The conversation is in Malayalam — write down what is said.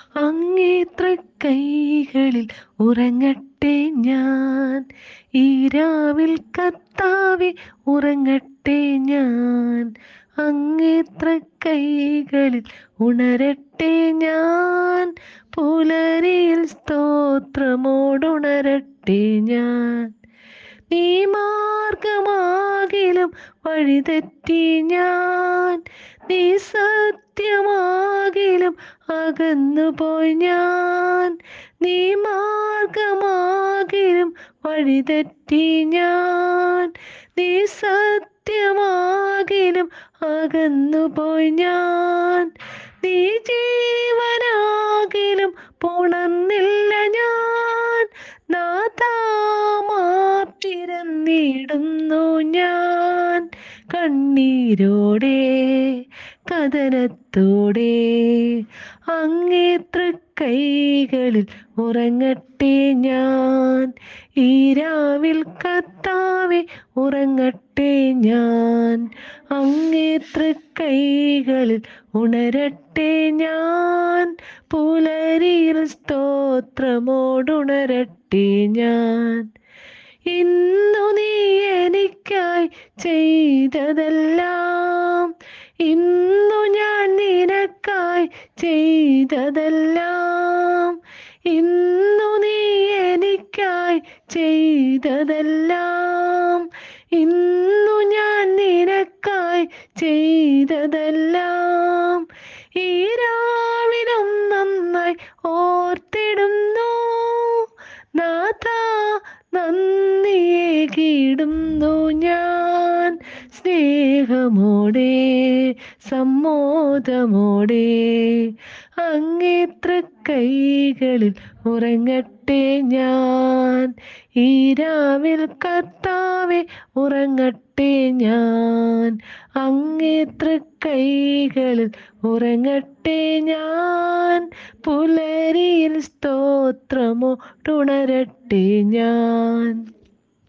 അങ്ങേത്ര കൈകളിൽ ഉറങ്ങട്ടെ ഞാൻ ഈ രാവിൽ കത്താവെ ഉറങ്ങട്ടെ ഞാൻ അങ്ങേത്ര കൈകളിൽ ഉണരട്ടെ ഞാൻ പുലരിയിൽ സ്തോത്രമോടുണരട്ടെ ഞാൻ നീ മാർഗമാകിലും വഴിതെറ്റി ഞാൻ നീ സത്യമാകിലും അകന്നുപോയി ഞാൻ നീ മാർഗമാകിലും വഴിതെറ്റി ഞാൻ നീ സത്യമാകിലും അകന്നുപോയി ഞാൻ നീ ജീവനാകിലും പുണർന്നില്ല ഞാൻ നാഥാമാപ്പിരന്നിടുന്നു ഞാൻ കണ്ണീരോടെ കഥനത്തോടെ അങ്ങേത്ര കൈകളിൽ ഉറങ്ങട്ടെ ഞാൻ ഈ രാവിൽ കത്താവെ ഉറങ്ങട്ടെ ഞാൻ അങ്ങേത്ര കൈകളിൽ ഉണരട്ടെ ഞാൻ പുലരിയിൽ സ്തോത്രമോടുണരട്ടെ ഞാൻ ഇന്നു നീ എനിക്കായി ചെയ്തതെല്ലാം ഇന്നു ഞാൻ നിനക്കായി ചെയ്തതെല്ലാം ഇന്നു നീ എനിക്കായി ചെയ്തതെല്ലാം ഇന്നു ഞാൻ നിനക്കായി ചെയ്തതെല്ലാം ഈ രാവിലും നന്നായി ഓർത്തിടുന്നു നാഥ നന്ദിയേകിടുന്നു ഞാൻ സ്നേഹമോടെ സമ്മോദമോടെ അങ്ങേത്ര കൈകളിൽ ഉറങ്ങട്ടെ ഞാൻ ഈ രാവിൽ കർത്താവെ ഉറങ്ങട്ടെ ഞാൻ അങ്ങേത്ര കൈകളിൽ ഉറങ്ങട്ടെ ഞാൻ പുലരിയിൽ സ്തോത്രമോ തുണരട്ടെ ഞാൻ